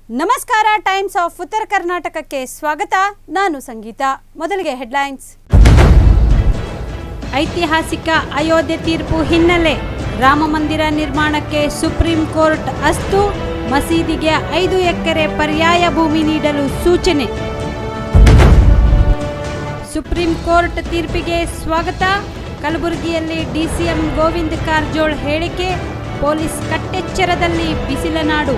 ನಮಸ್ಕಾರ times of ಉತ್ತರ ಕರ್ನಾಟಕಕ್ಕೆ ಸ್ವಾಗತ ನಾನು ಸಂಗೀತ ಮೊದಲಿಗೆ ಹೆಡ್ಲೈನ್ಸ್ ಐತಿಹಾಸಿಕ ಅಯೋಧ್ಯೆ ತೀರ್ಪು ಹಿನ್ನೆಲೆ ರಾಮ ಮಂದಿರ ನಿರ್ಮಾಣಕ್ಕೆ ಸುಪ್ರೀಂ ಕೋರ್ಟ್ ಅಸ್ತು ಮಸೀದಿಗೆ ಐದು ಎಕರೆ ಪರ್ಯಾಯ ಭೂಮಿ ನೀಡಲು ಸೂಚನೆ ಸುಪ್ರೀಂ ಕೋರ್ಟ್ ತೀರ್ಪಿಗೆ ಸ್ವಾಗತ ಕಲಬುರಗಿಯಲ್ಲಿ ಡಿಸಿಎಂ ಗೋವಿಂದ್ ಕಾರಜೋಳ್ ಹೇಳಿಕೆ ಪೊಲೀಸ್ ಕಟ್ಟೆಚ್ಚರದಲ್ಲಿ ಬಿಸಿಲ ನಾಡು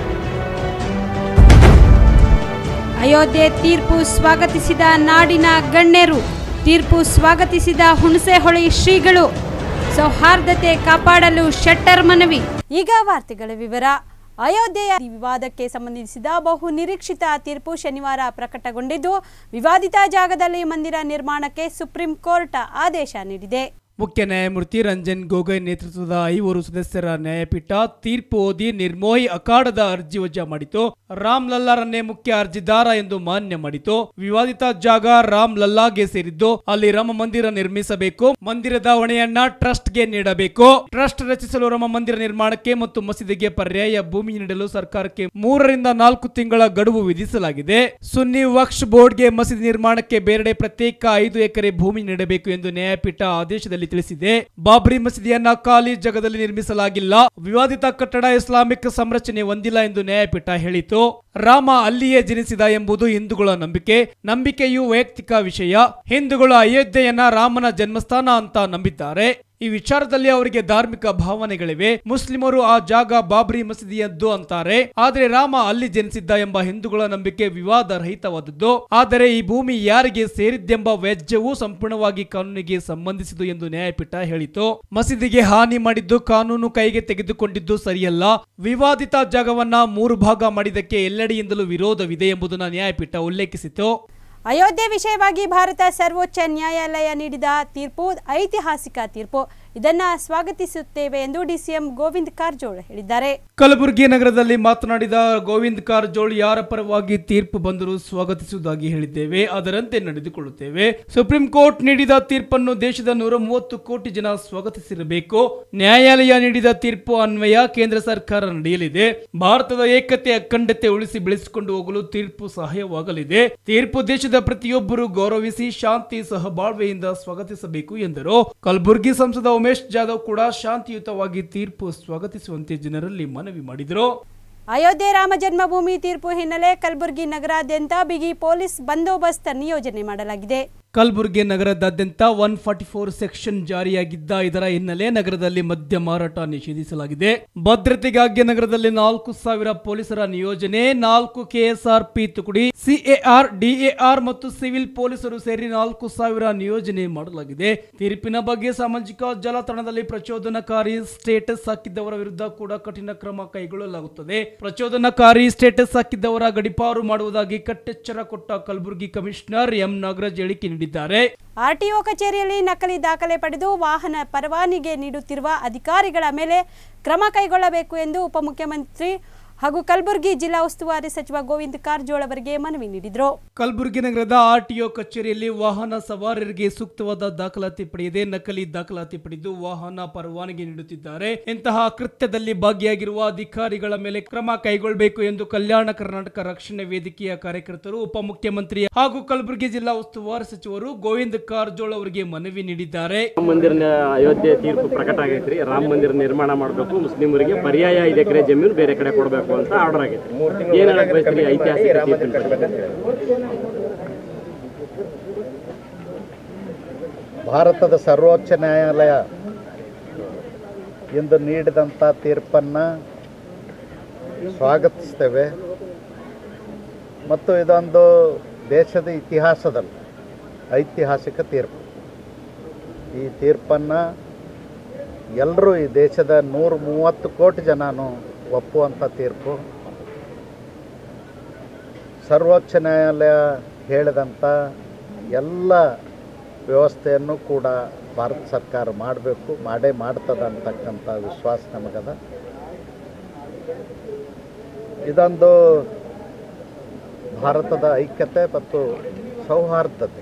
ಅಯೋಧ್ಯೆ ತೀರ್ಪು ಸ್ವಾಗತಿಸಿದ ನಾಡಿನ ಗಣ್ಯರು ತೀರ್ಪು ಸ್ವಾಗತಿಸಿದ ಹುಣಸೆಹೊಳಿ ಶ್ರೀಗಳು ಸೌಹಾರ್ದತೆ ಕಾಪಾಡಲು ಶೆಟ್ಟರ್ ಮನವಿ ಈಗ ವಾರ್ತೆಗಳ ವಿವರ ಅಯೋಧ್ಯೆಯ ವಿವಾದಕ್ಕೆ ಸಂಬಂಧಿಸಿದ ಬಹು ನಿರೀಕ್ಷಿತ ತೀರ್ಪು ಶನಿವಾರ ಪ್ರಕಟಗೊಂಡಿದ್ದು ವಿವಾದಿತ ಜಾಗದಲ್ಲಿ ಮಂದಿರ ನಿರ್ಮಾಣಕ್ಕೆ ಸುಪ್ರೀಂ ಕೋರ್ಟ್ ಆದೇಶ ನೀಡಿದೆ ಮುಖ್ಯ ನ್ಯಾಯಮೂರ್ತಿ ರಂಜನ್ ಗೊಗೊಯ್ ನೇತೃತ್ವದ ಐವರು ಸದಸ್ಯರ ನ್ಯಾಯಪೀಠ ತೀರ್ಪು ಓದಿ ನಿರ್ಮೋಹಿ ಅಖಾಡದ ಅರ್ಜಿ ವಜಾ ಮಾಡಿತು ರಾಮ್ ಲಲ್ಲಾರನ್ನೇ ಮುಖ್ಯ ಅರ್ಜಿದಾರ ಎಂದು ಮಾನ್ಯ ಮಾಡಿತು ವಿವಾದಿತ ಜಾಗ ರಾಮ್ ಲಲ್ಲಾಗೆ ಸೇರಿದ್ದು ಅಲ್ಲಿ ರಾಮ ಮಂದಿರ ನಿರ್ಮಿಸಬೇಕು ಮಂದಿರದ ಹೊಣೆಯನ್ನ ಟ್ರಸ್ಟ್ಗೆ ನೀಡಬೇಕು ಟ್ರಸ್ಟ್ ರಚಿಸಲು ರಾಮ ಮಂದಿರ ನಿರ್ಮಾಣಕ್ಕೆ ಮತ್ತು ಮಸೀದಿಗೆ ಪರ್ಯಾಯ ಭೂಮಿ ನೀಡಲು ಸರ್ಕಾರಕ್ಕೆ ಮೂರರಿಂದ ನಾಲ್ಕು ತಿಂಗಳ ಗಡುವು ವಿಧಿಸಲಾಗಿದೆ ಸುನ್ನಿ ವಕ್ಫ್ ಬೋರ್ಡ್ಗೆ ಮಸೀದಿ ನಿರ್ಮಾಣಕ್ಕೆ ಬೇರೆಡೆ ಪ್ರತ್ಯೇಕ ಐದು ಎಕರೆ ಭೂಮಿ ನೀಡಬೇಕು ಎಂದು ನ್ಯಾಯಪೀಠ ಆದೇಶದಲ್ಲಿ ತಿಳಿಸಿದೆ ಬಾಬ್ರಿ ಮಸೀದಿಯನ್ನ ಖಾಲಿ ಜಾಗದಲ್ಲಿ ನಿರ್ಮಿಸಲಾಗಿಲ್ಲ ವಿವಾದಿತ ಕಟ್ಟಡ ಇಸ್ಲಾಮಿಕ್ ಸಂರಚನೆ ಹೊಂದಿಲ್ಲ ಎಂದು ನ್ಯಾಯಪೀಠ ಹೇಳಿತು ರಾಮ ಅಲ್ಲಿಯೇ ಜನಿಸಿದ ಎಂಬುದು ಹಿಂದೂಗಳ ನಂಬಿಕೆ ನಂಬಿಕೆಯು ವೈಯಕ್ತಿಕ ವಿಷಯ ಹಿಂದೂಗಳು ಅಯೋಧ್ಯೆಯನ್ನ ರಾಮನ ಜನ್ಮಸ್ಥಾನ ಅಂತ ನಂಬಿದ್ದಾರೆ ಈ ವಿಚಾರದಲ್ಲಿ ಅವರಿಗೆ ಧಾರ್ಮಿಕ ಭಾವನೆಗಳಿವೆ ಮುಸ್ಲಿಮರು ಆ ಜಾಗ ಬಾಬ್ರಿ ಮಸೀದಿಯದ್ದು ಅಂತಾರೆ ಆದರೆ ರಾಮ ಅಲ್ಲಿ ಜನಿಸಿದ್ದ ಎಂಬ ಹಿಂದೂಗಳ ನಂಬಿಕೆ ವಿವಾದ ರಹಿತವಾದದ್ದು ಆದರೆ ಈ ಭೂಮಿ ಯಾರಿಗೆ ಸೇರಿದ್ದೆಂಬ ವ್ಯಾಜ್ಯವು ಸಂಪೂರ್ಣವಾಗಿ ಕಾನೂನಿಗೆ ಸಂಬಂಧಿಸಿದು ಎಂದು ನ್ಯಾಯಪೀಠ ಹೇಳಿತು ಮಸೀದಿಗೆ ಹಾನಿ ಮಾಡಿದ್ದು ಕಾನೂನು ಕೈಗೆ ತೆಗೆದುಕೊಂಡಿದ್ದು ಸರಿಯಲ್ಲ ವಿವಾದಿತ ಜಾಗವನ್ನ ಮೂರು ಭಾಗ ಮಾಡಿದ್ದಕ್ಕೆ ಎಲ್ಲೆಡೆಯಿಂದಲೂ ವಿರೋಧವಿದೆ ಎಂಬುದನ್ನು ನ್ಯಾಯಪೀಠ ಉಲ್ಲೇಖಿಸಿತು ಅಯೋಧ್ಯೆ ವಿಷಯವಾಗಿ ಭಾರತ ಸರ್ವೋಚ್ಚ ನ್ಯಾಯಾಲಯ ನೀಡಿದ ತೀರ್ಪು ಐತಿಹಾಸಿಕ ತೀರ್ಪು ಇದನ್ನ ಸ್ವಾಗತಿಸುತ್ತೇವೆ ಎಂದು ಡಿಸಿಎಂ ಗೋವಿಂದ್ ಕಾರಜೋಳ್ ಹೇಳಿದ್ದಾರೆ ಕಲಬುರಗಿ ನಗರದಲ್ಲಿ ಮಾತನಾಡಿದ ಗೋವಿಂದ್ ಕಾರಜೋಳ್ ಯಾರ ಪರವಾಗಿ ತೀರ್ಪು ಬಂದರೂ ಸ್ವಾಗತಿಸುವುದಾಗಿ ಹೇಳಿದ್ದೇವೆ ಅದರಂತೆ ನಡೆದುಕೊಳ್ಳುತ್ತೇವೆ ಸುಪ್ರೀಂ ಕೋರ್ಟ್ ನೀಡಿದ ತೀರ್ಪನ್ನು ದೇಶದ ನೂರ ಮೂವತ್ತು ಕೋಟಿ ಜನ ಸ್ವಾಗತಿಸಿರಬೇಕು ನ್ಯಾಯಾಲಯ ನೀಡಿದ ತೀರ್ಪು ಅನ್ವಯ ಕೇಂದ್ರ ಸರ್ಕಾರ ನಡೆಯಲಿದೆ ಭಾರತದ ಏಕತೆ ಅಖಂಡತೆ ಉಳಿಸಿ ಬೆಳೆಸಿಕೊಂಡು ಹೋಗಲು ತೀರ್ಪು ಸಹಾಯವಾಗಲಿದೆ ತೀರ್ಪು ದೇಶದ ಪ್ರತಿಯೊಬ್ಬರು ಗೌರವಿಸಿ ಶಾಂತಿ ಸಹಬಾಳ್ವೆಯಿಂದ ಸ್ವಾಗತಿಸಬೇಕು ಎಂದರು ಕಲಬುರಗಿ ಸಂಸದ ಉಮೇಶ್ ಜಾಧವ್ ಕೂಡ ಶಾಂತಿಯುತವಾಗಿ ತೀರ್ಪು ಸ್ವಾಗತಿಸುವಂತೆ ಜನರಲ್ಲಿ ಮನವಿ ಮಾಡಿದರು ಅಯೋಧ್ಯೆ ರಾಮ ಜನ್ಮಭೂಮಿ ತೀರ್ಪು ಹಿನ್ನೆಲೆ ಕಲಬುರಗಿ ನಗರಾದ್ಯಂತ ಬಿಗಿ ಪೊಲೀಸ್ ಬಂದೋಬಸ್ತ್ ನಿಯೋಜನೆ ಮಾಡಲಾಗಿದೆ ಕಲಬುರಗಿ ನಗರದಾದ್ಯಂತ ಒನ್ ಫಾರ್ಟಿ ಫೋರ್ ಸೆಕ್ಷನ್ ಜಾರಿಯಾಗಿದ್ದ ಇದರ ಹಿನ್ನೆಲೆ ನಗರದಲ್ಲಿ ಮದ್ಯ ಮಾರಾಟ ನಿಷೇಧಿಸಲಾಗಿದೆ ಭದ್ರತೆಗಾಗಿ ನಗರದಲ್ಲಿ ನಾಲ್ಕು ಸಾವಿರ ಪೊಲೀಸರ ನಿಯೋಜನೆ ನಾಲ್ಕು ಕೆಎಸ್ಆರ್ ಪಿ ತುಕಡಿ ಸಿಎಆರ್ ಡಿಎಆರ್ ಮತ್ತು ಸಿವಿಲ್ ಪೊಲೀಸರು ಸೇರಿ ನಾಲ್ಕು ಸಾವಿರ ನಿಯೋಜನೆ ಮಾಡಲಾಗಿದೆ ತೀರ್ಪಿನ ಬಗ್ಗೆ ಸಾಮಾಜಿಕ ಜಾಲತಾಣದಲ್ಲಿ ಪ್ರಚೋದನಕಾರಿ ಸ್ಟೇಟಸ್ ಹಾಕಿದ್ದವರ ವಿರುದ್ಧ ಕೂಡ ಕಠಿಣ ಕ್ರಮ ಕೈಗೊಳ್ಳಲಾಗುತ್ತದೆ ಪ್ರಚೋದನಕಾರಿ ಸ್ಟೇಟಸ್ ಹಾಕಿದ್ದವರ ಗಡಿಪಾರು ಮಾಡುವುದಾಗಿ ಕಟ್ಟೆಚ್ಚರ ಕೊಟ್ಟ ಕಲಬುರಗಿ ಕಮಿಷನರ್ ಎಂ ನಾಗರಾಜ್ ಹೇಳಿಕೆ ನೀಡಿದ್ದಾರೆ ಆರ್ಟಿಒ ಕಚೇರಿಯಲ್ಲಿ ನಕಲಿ ದಾಖಲೆ ಪಡೆದು ವಾಹನ ಪರವಾನಿಗೆ ನೀಡುತ್ತಿರುವ ಅಧಿಕಾರಿಗಳ ಮೇಲೆ ಕ್ರಮ ಕೈಗೊಳ್ಳಬೇಕು ಎಂದು ಉಪಮುಖ್ಯಮಂತ್ರಿ ಹಾಗೂ ಕಲಬುರಗಿ ಜಿಲ್ಲಾ ಉಸ್ತುವಾರಿ ಸಚಿವ ಗೋವಿಂದ ಕಾರಜೋಳ್ ಅವರಿಗೆ ಮನವಿ ನೀಡಿದರು ಕಲಬುರಗಿ ನಗರದ ಆರ್ಟಿಒ ಕಚೇರಿಯಲ್ಲಿ ವಾಹನ ಸವಾರರಿಗೆ ಸೂಕ್ತವಾದ ದಾಖಲಾತಿ ಪಡೆಯದೆ ನಕಲಿ ದಾಖಲಾತಿ ಪಡೆದು ವಾಹನ ಪರವಾನಗಿ ನೀಡುತ್ತಿದ್ದಾರೆ ಇಂತಹ ಕೃತ್ಯದಲ್ಲಿ ಭಾಗಿಯಾಗಿರುವ ಅಧಿಕಾರಿಗಳ ಮೇಲೆ ಕ್ರಮ ಕೈಗೊಳ್ಳಬೇಕು ಎಂದು ಕಲ್ಯಾಣ ಕರ್ನಾಟಕ ರಕ್ಷಣೆ ವೇದಿಕೆಯ ಕಾರ್ಯಕರ್ತರು ಉಪಮುಖ್ಯಮಂತ್ರಿ ಹಾಗೂ ಕಲಬುರಗಿ ಜಿಲ್ಲಾ ಉಸ್ತುವಾರಿ ಸಚಿವರು ಗೋವಿಂದ ಕಾರಜೋಳ್ ಅವರಿಗೆ ಮನವಿ ನೀಡಿದ್ದಾರೆ ರಾಮ ಮಂದಿರ ಅಯೋಧ್ಯೆ ತೀರ್ಪು ಪ್ರಕಟ ಆಗೈತ್ರಿ ರಾಮ ಮಂದಿರ ನಿರ್ಮಾಣ ಮಾಡಬೇಕು ಮುಸ್ಲಿಮರಿಗೆ ಪರ್ಯಾಯ ಐದು ಎಕರೆ ಜಮೀನು ಬೇರೆ ಕಡೆ ಕೊಡಬೇಕು ಅಂತ ಆರ್ಡರ್ ಆಗೈತ್ರಿ ಏನ್ ಹೇಳಕ್ ಬಯಸ್ತೀರಿ ಐತಿಹಾಸಿಕ ತೀರ್ಪಿನ ಬಗ್ಗೆ ಭಾರತದ ಸರ್ವೋಚ್ಚ ನ್ಯಾಯಾಲಯ ಇಂದು ನೀಡಿದಂಥ ತೀರ್ಪನ್ನು ಸ್ವಾಗತಿಸ್ತೇವೆ ಮತ್ತು ಇದೊಂದು ದೇಶದ ಇತಿಹಾಸದಲ್ಲಿ ಐತಿಹಾಸಿಕ ತೀರ್ಪು ಈ ತೀರ್ಪನ್ನು ಎಲ್ಲರೂ ಈ ದೇಶದ ನೂರ ಮೂವತ್ತು ಕೋಟಿ ಜನನು ಒಪ್ಪುವಂಥ ತೀರ್ಪು ಸರ್ವೋಚ್ಚ ನ್ಯಾಯಾಲಯ ಹೇಳಿದಂಥ ಎಲ್ಲ ವ್ಯವಸ್ಥೆಯನ್ನು ಕೂಡ ಭಾರತ ಸರ್ಕಾರ ಮಾಡಬೇಕು ಮಾಡೇ ಮಾಡ್ತದೆ ಅಂತಕ್ಕಂಥ ವಿಶ್ವಾಸ ನಮಗದ ಇದೊಂದು ಭಾರತದ ಐಕ್ಯತೆ ಮತ್ತು ಸೌಹಾರ್ದತೆ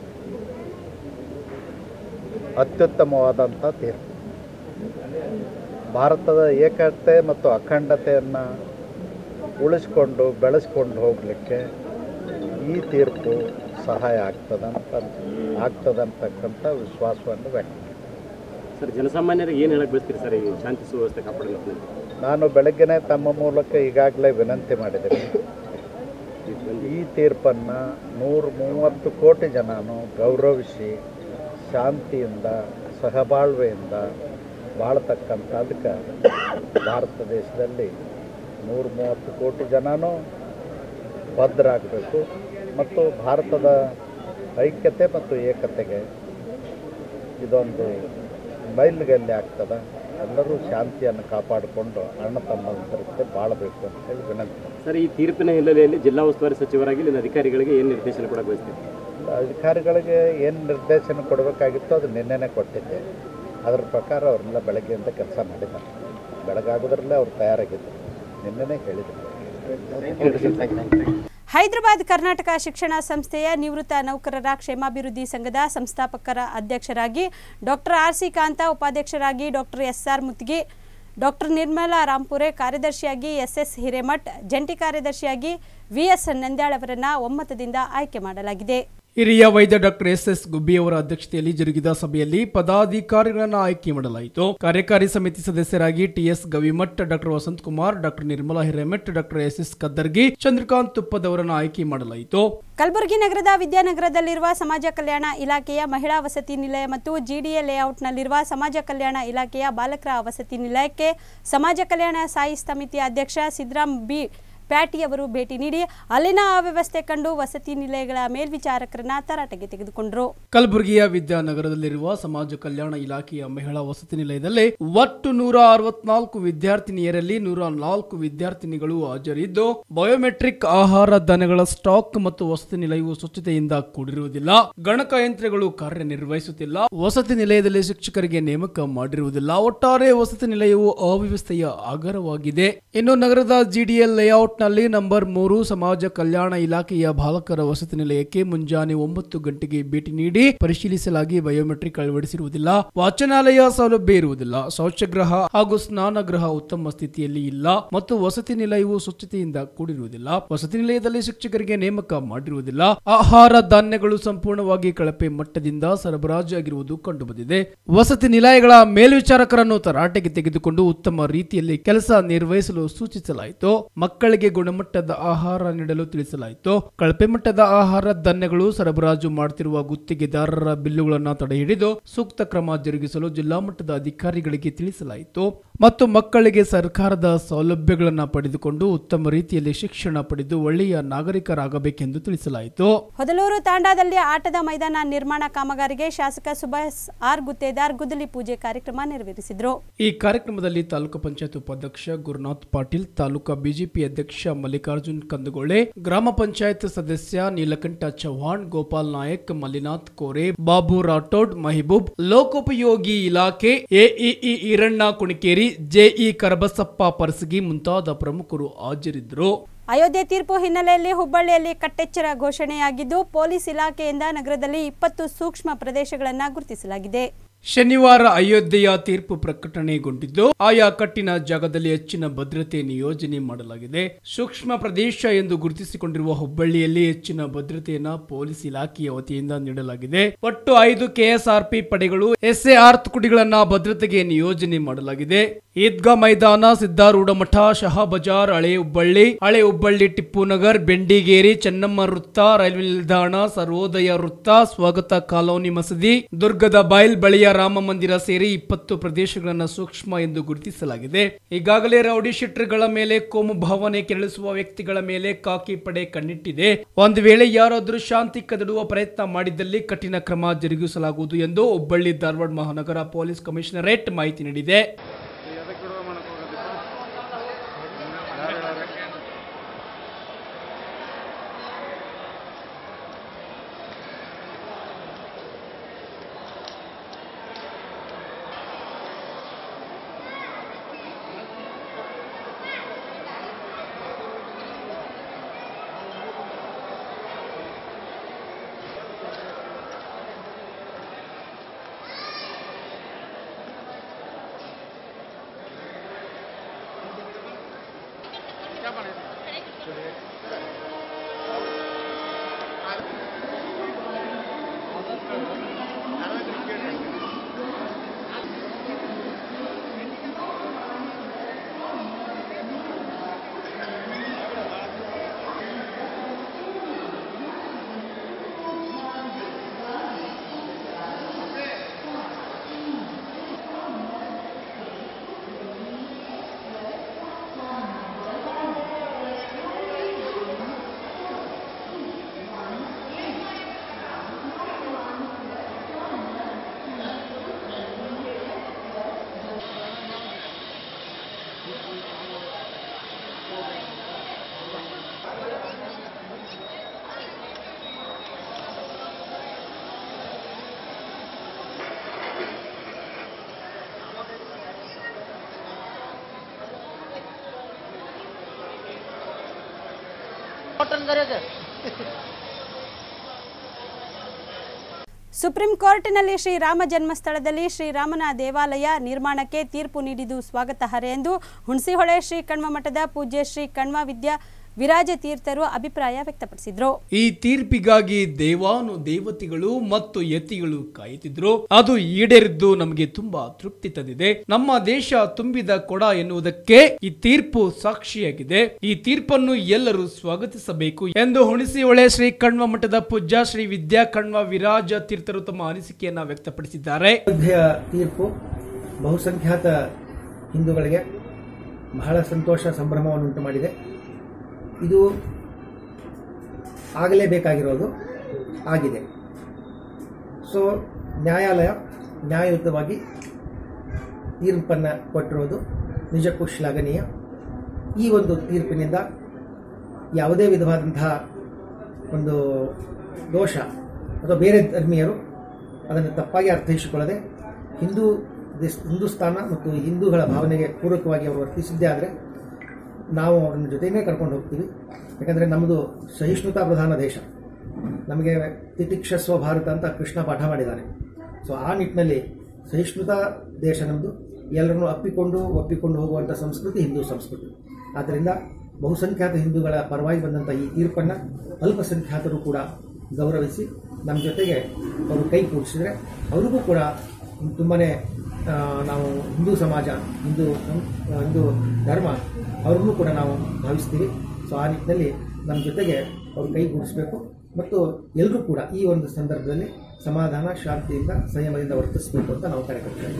ಅತ್ಯುತ್ತಮವಾದಂಥ ತೀರ್ಪು ಭಾರತದ ಏಕತೆ ಮತ್ತು ಅಖಂಡತೆಯನ್ನು ಉಳಿಸ್ಕೊಂಡು ಬೆಳೆಸ್ಕೊಂಡು ಹೋಗಲಿಕ್ಕೆ ಈ ತೀರ್ಪು ಸಹಾಯ ಆಗ್ತದಂತ ಆಗ್ತದಂತಕ್ಕಂಥ ವಿಶ್ವಾಸವನ್ನು ವ್ಯಕ್ತ ಸರ್ ಜನಸಾಮಾನ್ಯರಿಗೆ ಏನು ಹೇಳಕ್ ಬಯಸ್ತೀರಿ ಸರ್ ಈ ಶಾಂತಿ ಸುವ್ಯವಸ್ಥೆ ಕಾಪಾಡೋ ನಿಟ್ಟಿನಲ್ಲಿ ನಾನು ಬೆಳಗ್ಗೆನೇ ತಮ್ಮ ಮೂಲಕ ಈಗಾಗಲೇ ವಿನಂತಿ ಮಾಡಿದ್ದೀನಿ ಈ ತೀರ್ಪನ್ನು ನೂರ ಮೂವತ್ತು ಕೋಟಿ ಜನನು ಗೌರವಿಸಿ ಶಾಂತಿಯಿಂದ ಸಹಬಾಳ್ವೆಯಿಂದ ಬಾಳ್ತಕ್ಕಂಥದಕ್ಕೆ ಭಾರತ ದೇಶದಲ್ಲಿ ನೂರ ಮೂವತ್ತು ಕೋಟಿ ಜನನೂ ಬದ್ಧರಾಗಬೇಕು ಮತ್ತು ಭಾರತದ ಐಕ್ಯತೆ ಮತ್ತು ಏಕತೆಗೆ ಇದೊಂದು ಮೈಲುಗಲ್ಲಿ ಆಗ್ತದೆ ಎಲ್ಲರೂ ಶಾಂತಿಯನ್ನು ಕಾಪಾಡಿಕೊಂಡು ಅಣ್ಣ ತಮ್ಮಂತರಕ್ಕೆ ಬಾಳಬೇಕು ಅಂತ ಹೇಳಿ ವಿನಂತಿ ಸರ್ ಈ ತೀರ್ಪಿನ ಹಿನ್ನೆಲೆಯಲ್ಲಿ ಜಿಲ್ಲಾ ಉಸ್ತುವಾರಿ ಸಚಿವರಾಗಿ ಇಲ್ಲಿನ ಅಧಿಕಾರಿಗಳಿಗೆ ಏನು ನಿರ್ದೇಶನ ಕೊಡಕ್ಕೆ ಬಯಸ್ತೀರಿ ಅಧಿಕಾರಿಗಳಿಗೆ ಏನು ನಿರ್ದೇಶನ ಕೊಡಬೇಕಾಗಿತ್ತು ಅದು ನಿನ್ನೆನೇ ಕೊಟ್ಟಿದ್ದೆ ಅದರ ಪ್ರಕಾರ ಅವ್ರನ್ನೆಲ್ಲ ಬೆಳಗ್ಗೆಯಿಂದ ಕೆಲಸ ಮಾಡಿದ್ದಾರೆ ಬೆಳಗಾಗೋದ್ರಲ್ಲೇ ಅವ್ರು ತಯಾರಾಗಿದ್ದರು ನಿನ್ನೆನೇ ಹೇಳಿದರು ಹೈದರಾಬಾದ್ ಕರ್ನಾಟಕ ಶಿಕ್ಷಣ ಸಂಸ್ಥೆಯ ನಿವೃತ್ತ ನೌಕರರ ಕ್ಷೇಮಾಭಿವೃದ್ಧಿ ಸಂಘದ ಸಂಸ್ಥಾಪಕರ ಅಧ್ಯಕ್ಷರಾಗಿ ಡಾಕ್ಟರ್ ಆರ್ ಸಿ ಕಾಂತ ಉಪಾಧ್ಯಕ್ಷರಾಗಿ doctor S R Muttige doctor Nirmala Rampure ಕಾರ್ಯದರ್ಶಿಯಾಗಿ ಎಸ್ ಎಸ್ ಹಿರೇಮಠ್ ಜಂಟಿ ಕಾರ್ಯದರ್ಶಿಯಾಗಿ ವಿ ಎಸ್ ನಂದ್ಯಾಳ್ ಅವರನ್ನ ಒಮ್ಮತದಿಂದ ಆಯ್ಕೆ ಮಾಡಲಾಗಿದೆ ಹಿರಿಯ ವೈದ್ಯ ಡಾಕ್ಟರ್ ಎಸ್ ಎಸ್ ಗುಬ್ಬಿ ಅವರ ಅಧ್ಯಕ್ಷತೆಯಲ್ಲಿ ಜರುಗಿದ ಸಭೆಯಲ್ಲಿ ಪದಾಧಿಕಾರಿಗಳನ್ನು ಆಯ್ಕೆ ಮಾಡಲಾಯಿತು ಕಾರ್ಯಕಾರಿ ಸಮಿತಿ ಸದಸ್ಯರಾಗಿ TS Gavimath doctor Vasant Kumar doctor Nirmala Hiremath doctor S S Kaddargi Chandrakant ತುಪ್ಪದವರನ್ನು ಆಯ್ಕೆ ಮಾಡಲಾಯಿತು ಕಲಬುರಗಿ ನಗರದ ವಿದ್ಯಾನಗರದಲ್ಲಿರುವ ಸಮಾಜ ಕಲ್ಯಾಣ ಇಲಾಖೆಯ ಮಹಿಳಾ ವಸತಿ ನಿಲಯ ಮತ್ತು ಜಿಡಿಎ ಲೇಔಟ್ನಲ್ಲಿರುವ ಸಮಾಜ ಕಲ್ಯಾಣ ಇಲಾಖೆಯ ಬಾಲಕರ ವಸತಿ ನಿಲಯಕ್ಕೆ ಸಮಾಜ ಕಲ್ಯಾಣ ಸಾಯಿ ಸಮಿತಿಯ ಅಧ್ಯಕ್ಷ ಸಿದ್ದರಾಮ್ ಬಿ ಪ್ಯಾಟಿಯವರು ಭೇಟಿ ನೀಡಿ ಅಲ್ಲಿನ ಅವ್ಯವಸ್ಥೆ ಕಂಡು ವಸತಿ ನಿಲಯಗಳ ಮೇಲ್ವಿಚಾರಕರನ್ನ ತರಾಟೆಗೆ ತೆಗೆದುಕೊಂಡರು ಕಲಬುರಗಿಯ ವಿದ್ಯಾನಗರದಲ್ಲಿರುವ ಸಮಾಜ ಕಲ್ಯಾಣ ಇಲಾಖೆಯ ಮಹಿಳಾ ವಸತಿ ನಿಲಯದಲ್ಲಿ ಒಟ್ಟು ನೂರ ಅರವತ್ನಾಲ್ಕು ವಿದ್ಯಾರ್ಥಿನಿಯರಲ್ಲಿ ನೂರ ನಾಲ್ಕು ವಿದ್ಯಾರ್ಥಿನಿಗಳು ಹಾಜರಿದ್ದು ಬಯೋಮೆಟ್ರಿಕ್ ಆಹಾರ ಧಾನ್ಯಗಳ ಸ್ಟಾಕ್ ಮತ್ತು ವಸತಿ ನಿಲಯವು ಸ್ವಚ್ಛತೆಯಿಂದ ಕೂಡಿರುವುದಿಲ್ಲ ಗಣಕಯಂತ್ರಗಳು ಕಾರ್ಯನಿರ್ವಹಿಸುತ್ತಿಲ್ಲ ವಸತಿ ನಿಲಯದಲ್ಲಿ ಶಿಕ್ಷಕರಿಗೆ ನೇಮಕ ಮಾಡಿರುವುದಿಲ್ಲ ಒಟ್ಟಾರೆ ವಸತಿ ನಿಲಯವು ಅವ್ಯವಸ್ಥೆಯ ಆಗರವಾಗಿದೆ ಇನ್ನು ನಗರದ ಜಿಡಿಎಲ್ ಲೇಔಟ್ನಲ್ಲಿ ನಂಬರ್ ಮೂರು ಸಮಾಜ ಕಲ್ಯಾಣ ಇಲಾಖೆಯ ಬಾಲಕರ ವಸತಿ ನಿಲಯಕ್ಕೆ ಮುಂಜಾನೆ ಒಂಬತ್ತು ಗಂಟೆಗೆ ಭೇಟಿ ನೀಡಿ ಪರಿಶೀಲಿಸಲಾಗಿ ಬಯೋಮೆಟ್ರಿಕ್ ಅಳವಡಿಸಿರುವುದಿಲ್ಲ ವಾಚನಾಲಯ ಸೌಲಭ್ಯ ಇರುವುದಿಲ್ಲ ಶೌಚಗೃಹ ಹಾಗೂ ಸ್ನಾನಗೃಹ ಉತ್ತಮ ಸ್ಥಿತಿಯಲ್ಲಿ ಇಲ್ಲ ಮತ್ತು ವಸತಿ ನಿಲಯವು ಸ್ವಚ್ಛತೆಯಿಂದ ಕೂಡಿರುವುದಿಲ್ಲ ವಸತಿ ನಿಲಯದಲ್ಲಿ ಶಿಕ್ಷಕರಿಗೆ ನೇಮಕ ಮಾಡಿರುವುದಿಲ್ಲ ಆಹಾರ ಧಾನ್ಯಗಳು ಸಂಪೂರ್ಣವಾಗಿ ಕಳಪೆ ಮಟ್ಟದಿಂದ ಸರಬರಾಜು ಆಗಿರುವುದು ಕಂಡುಬಂದಿದೆ ವಸತಿ ನಿಲಯಗಳ ಮೇಲ್ವಿಚಾರಕರನ್ನು ತರಾಟೆಗೆ ತೆಗೆದುಕೊಂಡು ಉತ್ತಮ ರೀತಿಯಲ್ಲಿ ಕೆಲಸ ನಿರ್ವಹಿಸಲು ಸೂಚಿಸಲಾಯಿತು ಮಕ್ಕಳಿಗೆ ಗುಣಮಟ್ಟದ ಆಹಾರ ನೀಡಲು ತಿಳಿಸಲಾಯಿತು ಕಳಪೆ ಮಟ್ಟದ ಆಹಾರ ಧಾನ್ಯಗಳು ಸರಬರಾಜು ಮಾಡುತ್ತಿರುವ ಗುತ್ತಿಗೆದಾರರ ಬಿಲ್ಲುಗಳನ್ನು ತಡೆಹಿಡಿದು ಸೂಕ್ತ ಕ್ರಮ ಜರುಗಿಸಲು ಜಿಲ್ಲಾ ಮಟ್ಟದ ಅಧಿಕಾರಿಗಳಿಗೆ ತಿಳಿಸಲಾಯಿತು ಮತ್ತು ಮಕ್ಕಳಿಗೆ ಸರ್ಕಾರದ ಸೌಲಭ್ಯಗಳನ್ನು ಪಡೆದುಕೊಂಡು ಉತ್ತಮ ರೀತಿಯಲ್ಲಿ ಶಿಕ್ಷಣ ಪಡೆದು ಒಳ್ಳೆಯ ನಾಗರಿಕರಾಗಬೇಕೆಂದು ತಿಳಿಸಲಾಯಿತು ಹೊದಲೂರು ತಾಂಡಾದಲ್ಲಿ ಆಟದ ಮೈದಾನ ನಿರ್ಮಾಣ ಕಾಮಗಾರಿಗೆ ಶಾಸಕ ಸುಭಾಷ್ ಆರ್ ಗುತ್ತೇದಾರ್ ಗುದ್ದಲಿ ಪೂಜೆ ಕಾರ್ಯಕ್ರಮ ನೆರವೇರಿಸಿದರು ಈ ಕಾರ್ಯಕ್ರಮದಲ್ಲಿ ತಾಲೂಕು ಪಂಚಾಯತ್ ಉಪಾಧ್ಯಕ್ಷ ಗುರುನಾಥ್ ಪಾಟೀಲ್ ತಾಲೂಕಾ ಬಿಜೆಪಿ ಅಧ್ಯಕ್ಷ ಮಲ್ಲಿಕಾರ್ಜುನ್ ಕಂದಗೋಳೆ ಗ್ರಾಮ ಪಂಚಾಯತ್ ಸದಸ್ಯ ನೀಲಕಂಠ ಚೌಹಾಣ್ ಗೋಪಾಲ್ ನಾಯಕ್ ಮಲ್ಲಿನಾಥ್ ಕೋರೆ ಬಾಬು ರಾಠೋಡ್ ಮಹಿಬೂಬ್ ಲೋಕೋಪಯೋಗಿ ಇಲಾಖೆ ಎಇಇ ಈರಣ್ಣ ಕುಣಿಕೇರಿ ಜೆಇ ಕರಬಸಪ್ಪ ಪರಸಗಿ ಮುಂತಾದ ಪ್ರಮುಖರು ಹಾಜರಿದ್ದರು ಅಯೋಧ್ಯೆ ತೀರ್ಪು ಹಿನ್ನೆಲೆಯಲ್ಲಿ ಹುಬ್ಬಳ್ಳಿಯಲ್ಲಿ ಕಟ್ಟೆಚ್ಚರ ಘೋಷಣೆಯಾಗಿದ್ದು ಪೊಲೀಸ್ ಇಲಾಖೆಯಿಂದ ನಗರದಲ್ಲಿ ಇಪ್ಪತ್ತು ಸೂಕ್ಷ್ಮ ಪ್ರದೇಶಗಳನ್ನು ಗುರುತಿಸಲಾಗಿದೆ ಶನಿವಾರ ಅಯೋಧ್ಯೆಯ ತೀರ್ಪು ಪ್ರಕಟಣೆಗೊಂಡಿದ್ದು ಆಯಾ ಕಟ್ಟಿನ ಜಾಗದಲ್ಲಿ ಹೆಚ್ಚಿನ ಭದ್ರತೆ ನಿಯೋಜನೆ ಮಾಡಲಾಗಿದೆ ಸೂಕ್ಷ್ಮ ಪ್ರದೇಶ ಎಂದು ಗುರುತಿಸಿಕೊಂಡಿರುವ ಹುಬ್ಬಳ್ಳಿಯಲ್ಲಿ ಹೆಚ್ಚಿನ ಭದ್ರತೆಯನ್ನ ಪೊಲೀಸ್ ಇಲಾಖೆಯ ವತಿಯಿಂದ ನೀಡಲಾಗಿದೆ ಒಟ್ಟು ಐದು ಕೆಎಸ್ಆರ್ಪಿ ಪಡೆಗಳು ಎಸ್ಎಆರ್ ತುಕಡಿಗಳನ್ನ ಭದ್ರತೆಗೆ ನಿಯೋಜನೆ ಮಾಡಲಾಗಿದೆ ಈದ್ಗಾ ಮೈದಾನ ಸಿದ್ದಾರೂಢ ಮಠ ಶಹಾ ಬಜಾರ್ ಹಳೆ ಹುಬ್ಬಳ್ಳಿ ಹಳೆ ಹುಬ್ಬಳ್ಳಿ ಟಿಪ್ಪು ನಗರ್ ಬೆಂಡಿಗೇರಿ ಚೆನ್ನಮ್ಮ ವೃತ್ತ ರೈಲ್ವೆ ನಿಲ್ದಾಣ ಸರ್ವೋದಯ ವೃತ್ತ ಸ್ವಾಗತ ಕಾಲೋನಿ ಮಸೀದಿ ದುರ್ಗದ ಬೈಲ್ ಬಳಿಯ ರಾಮ ಮಂದಿರ ಸೇರಿ ಇಪ್ಪತ್ತು ಪ್ರದೇಶಗಳನ್ನು ಸೂಕ್ಷ್ಮ ಎಂದು ಗುರುತಿಸಲಾಗಿದೆ ಈಗಾಗಲೇ ರೌಡಿ ಶೀಟರ್ಗಳ ಮೇಲೆ ಕೋಮು ಭಾವನೆ ಕೆರಳಿಸುವ ವ್ಯಕ್ತಿಗಳ ಮೇಲೆ ಕಾಕಿ ಪಡೆ ಕಣ್ಣಿಟ್ಟಿದೆ ಒಂದು ವೇಳೆ ಯಾರಾದರೂ ಶಾಂತಿ ಕದಡುವ ಪ್ರಯತ್ನ ಮಾಡಿದ್ದಲ್ಲಿ ಕಠಿಣ ಕ್ರಮ ಜರುಗಿಸಲಾಗುವುದು ಎಂದು ಹುಬ್ಬಳ್ಳಿ ಧಾರವಾಡ ಮಹಾನಗರ ಪೊಲೀಸ್ ಕಮಿಷನರೇಟ್ ಮಾಹಿತಿ ನೀಡಿದೆ ಪಟ್ಟನ್ ಕರೆಯೋಕೆ ಸುಪ್ರೀಂ ಕೋರ್ಟ್ನಲ್ಲಿ ಶ್ರೀರಾಮ ಜನ್ಮಸ್ಥಳದಲ್ಲಿ ಶ್ರೀರಾಮನ ದೇವಾಲಯ ನಿರ್ಮಾಣಕ್ಕೆ ತೀರ್ಪು ನೀಡಿದ್ದು ಸ್ವಾಗತಾರ್ಹ ಎಂದು ಹುಣಸಿಹೊಳೆ ಶ್ರೀ ಕಣ್ವ ಮಠದ ಪೂಜ್ಯ ಶ್ರೀ ಕಣ್ವ ವಿದ್ಯಾ ವಿರಾಜ ತೀರ್ಥರು ಅಭಿಪ್ರಾಯ ವ್ಯಕ್ತಪಡಿಸಿದರು ಈ ತೀರ್ಪಿಗಾಗಿ ದೇವಾನು ದೇವತೆಗಳು ಮತ್ತು ಯತಿಗಳು ಕಾಯುತ್ತಿದ್ರು ಅದು ಈಡೇರಿದ್ದು ನಮಗೆ ತುಂಬಾ ತೃಪ್ತಿ ತಂದಿದೆ ನಮ್ಮ ದೇಶ ತುಂಬಿದ ಕೊಡ ಎನ್ನುವುದಕ್ಕೆ ಈ ತೀರ್ಪು ಸಾಕ್ಷಿಯಾಗಿದೆ ಈ ತೀರ್ಪನ್ನು ಎಲ್ಲರೂ ಸ್ವಾಗತಿಸಬೇಕು ಎಂದು ಹುಣಸಿಹೊಳೆ ಶ್ರೀ ಕಣ್ವ ಮಠದ ಪೂಜ್ಯ ಶ್ರೀ ವಿದ್ಯಾ ಕಣ್ವ ವಿರಾಜ ತೀರ್ಥರು ತಮ್ಮ ಅನಿಸಿಕೆಯನ್ನ ವ್ಯಕ್ತಪಡಿಸಿದ್ದಾರೆ ಅಯೋಧ್ಯೆಯ ತೀರ್ಪು ಬಹುಸಂಖ್ಯಾತ ಹಿಂದೂಗಳಿಗೆ ಬಹಳ ಸಂತೋಷ ಸಂಭ್ರಮವನ್ನುಂಟು ಮಾಡಿದೆ ಇದು ಆಗಲೇಬೇಕಾಗಿರೋದು ಆಗಿದೆ ಸೊ ನ್ಯಾಯಾಲಯ ನ್ಯಾಯಯುತವಾಗಿ ತೀರ್ಪನ್ನು ಕೊಟ್ಟಿರೋದು ನಿಜಕ್ಕೂ ಶ್ಲಾಘನೀಯ ಈ ಒಂದು ತೀರ್ಪಿನಿಂದ ಯಾವುದೇ ವಿಧವಾದಂತಹ ಒಂದು ದೋಷ ಅಥವಾ ಬೇರೆ ಧರ್ಮೀಯರು ಅದನ್ನು ತಪ್ಪಾಗಿ ಅರ್ಥೈಸಿಕೊಳ್ಳದೆ ಹಿಂದೂ ದೇಶ ಹಿಂದೂಸ್ತಾನ ಮತ್ತು ಹಿಂದೂಗಳ ಭಾವನೆಗೆ ಪೂರಕವಾಗಿ ಅವರು ವರ್ತಿಸಿದ್ದೇ ಆದರೆ ನಾವು ಅವ್ರನ್ನ ಜೊತೆಗೇ ಕರ್ಕೊಂಡು ಹೋಗ್ತೀವಿ ಯಾಕಂದರೆ ನಮ್ಮದು ಸಹಿಷ್ಣುತಾ ಪ್ರಧಾನ ದೇಶ ನಮಗೆ ತಿತಿಕ್ಷಸ್ವ ಭಾರತ ಅಂತ ಕೃಷ್ಣ ಪಾಠ ಮಾಡಿದ್ದಾನೆ ಸೊ ಆ ನಿಟ್ಟಿನಲ್ಲಿ ಸಹಿಷ್ಣುತಾ ದೇಶ ನಮ್ಮದು ಎಲ್ಲರನ್ನೂ ಅಪ್ಪಿಕೊಂಡು ಒಪ್ಪಿಕೊಂಡು ಹೋಗುವಂಥ ಸಂಸ್ಕೃತಿ ಹಿಂದೂ ಸಂಸ್ಕೃತಿ ಆದ್ದರಿಂದ ಬಹುಸಂಖ್ಯಾತ ಹಿಂದೂಗಳ ಪರವಾಗಿ ಬಂದಂಥ ಈ ತೀರ್ಪನ್ನು ಅಲ್ಪಸಂಖ್ಯಾತರು ಕೂಡ ಗೌರವಿಸಿ ನಮ್ಮ ಜೊತೆಗೆ ಅವರು ಕೈ ಕೂಡಿಸಿದ್ರೆ ಅವ್ರಿಗೂ ಕೂಡ ತುಂಬನೇ ಆ, ನಾವು ಹಿಂದೂ ಸಮಾಜ ಹಿಂದೂ ಸಂ- ಹಿಂದೂ ಧರ್ಮ ಅವ್ರನ್ನೂ ಕೂಡ ನಾವು ಭಾವಿಸ್ತೀವಿ ಸೊ ಆ ನಿಟ್ಟಿನಲ್ಲಿ ನಮ್ಮ ಜೊತೆಗೆ ಅವರು ಕೈಗೂಡಿಸಬೇಕು ಮತ್ತು ಎಲ್ಲರೂ ಕೂಡ ಈ ಒಂದು ಸಂದರ್ಭದಲ್ಲಿ ಸಮಾಧಾನ ಶಾಂತಿಯಿಂದ ಸಂಯಮದಿಂದ ವರ್ತಿಸಬೇಕು ಅಂತ ನಾವು ಕರೆ ಕೊಡ್ತೇವೆ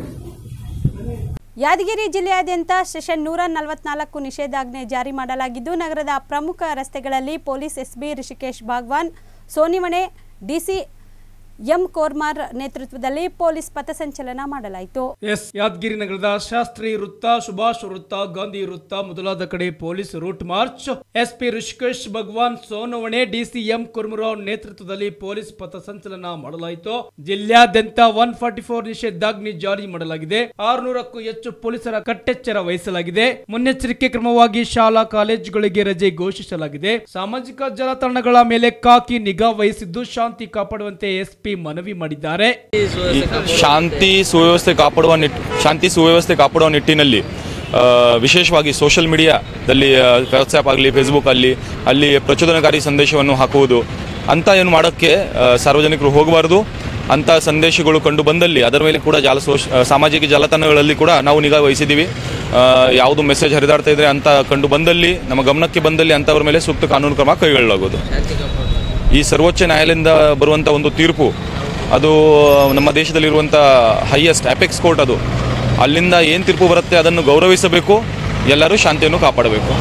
ಯಾದಗಿರಿ ಜಿಲ್ಲೆಯಾದ್ಯಂತ ಸೆಷನ್ ನೂರ ನಲವತ್ನಾಲ್ಕು ನಿಷೇಧಾಜ್ಞೆ ಜಾರಿ ಮಾಡಲಾಗಿದ್ದು ನಗರದ ಪ್ರಮುಖ ರಸ್ತೆಗಳಲ್ಲಿ police SB Rishikesh Bhagwan Sonimane DC M Kormar ನೇತೃತ್ವದಲ್ಲಿ ಪೊಲೀಸ್ ಪಥಸಂಚಲನ ಮಾಡಲಾಯಿತು ಎಸ್ ಯಾದಗಿರಿ ನಗರದ ಶಾಸ್ತ್ರಿ ವೃತ್ತ ಸುಭಾಷ್ ವೃತ್ತ ಗಾಂಧಿ ವೃತ್ತ ಮೊದಲಾದ ಕಡೆ police route march SP Rishikesh Bhagwan Sonawane DCM Kurmurao ನೇತೃತ್ವದಲ್ಲಿ ಪೊಲೀಸ್ ಪಥಸಂಚಲನ ಮಾಡಲಾಯಿತು ಜಿಲ್ಲೆಯಾದ್ಯಂತ ಒನ್ ಫಾರ್ಟಿ ಫೋರ್ ನಿಷೇಧಾಜ್ಞೆ ಜಾರಿ ಮಾಡಲಾಗಿದೆ ಆರುನೂರಕ್ಕೂ ಹೆಚ್ಚು ಪೊಲೀಸರ ಕಟ್ಟೆಚ್ಚರ ವಹಿಸಲಾಗಿದೆ ಮುನ್ನೆಚ್ಚರಿಕೆ ಕ್ರಮವಾಗಿ ಶಾಲಾ ಕಾಲೇಜುಗಳಿಗೆ ರಜೆ ಘೋಷಿಸಲಾಗಿದೆ ಸಾಮಾಜಿಕ ಜಾಲತಾಣಗಳ ಮೇಲೆ ಕಾಕಿ ನಿಗಾ ವಹಿಸಿದ್ದು ಶಾಂತಿ ಕಾಪಾಡುವಂತೆ ಎಸ್ಪಿ ಮನವಿ ಮಾಡಿದ್ದಾರೆ ಈ ಶಾಂತಿ ಸುವ್ಯವಸ್ಥೆ ಕಾಪಾಡುವ ನಿಟ್ ಶಾಂತಿ ಸುವ್ಯವಸ್ಥೆ ಕಾಪಾಡುವ ನಿಟ್ಟಿನಲ್ಲಿ ಆ, ವಿಶೇಷವಾಗಿ ಸೋಷಿಯಲ್ ಮೀಡಿಯಾದಲ್ಲಿ ವಾಟ್ಸ್ಆ್ಯಪ್ ಆಗಲಿ ಫೇಸ್ಬುಕ್ ಅಲ್ಲಿ ಅಲ್ಲಿ ಪ್ರಚೋದನಕಾರಿ ಸಂದೇಶವನ್ನು ಹಾಕುವುದು ಅಂತ ಏನು ಮಾಡೋಕ್ಕೆ ಆ, ಸಾರ್ವಜನಿಕರು ಹೋಗಬಾರ್ದು ಅಂತ ಸಂದೇಶಗಳು ಕಂಡು ಬಂದಲ್ಲಿ ಅದರ ಮೇಲೆ ಕೂಡ ಜಾಲ ಸೋಶ್ ಆ, ಸಾಮಾಜಿಕ ಜಾಲತಾಣಗಳಲ್ಲಿ ಕೂಡ ನಾವು ನಿಗಾ ವಹಿಸಿದ್ದೀವಿ ಆ, ಯಾವುದು ಮೆಸೇಜ್ ಹರಿದಾಡ್ತಾ ಇದ್ರೆ ಅಂತ ಕಂಡು ಬಂದಲ್ಲಿ ನಮ್ಮ ಗಮನಕ್ಕೆ ಬಂದಲ್ಲಿ ಅಂಥವ್ರ ಮೇಲೆ ಸೂಕ್ತ ಕಾನೂನು ಕ್ರಮ ಕೈಗೊಳ್ಳಲಾಗುವುದು ಈ ಸರ್ವೋಚ್ಚ ನ್ಯಾಯಾಲಯದಿಂದ ಬರುವಂಥ ಒಂದು ತೀರ್ಪು ಅದು ನಮ್ಮ ದೇಶದಲ್ಲಿರುವಂಥ ಹೈಯೆಸ್ಟ್ ಅಪೆಕ್ಸ್ ಕೋರ್ಟ್ ಅದು ಅಲ್ಲಿಂದ ಏನು ತೀರ್ಪು ಬರುತ್ತೆ ಅದನ್ನು ಗೌರವಿಸಬೇಕು ಎಲ್ಲರೂ ಶಾಂತಿಯನ್ನು ಕಾಪಾಡಬೇಕು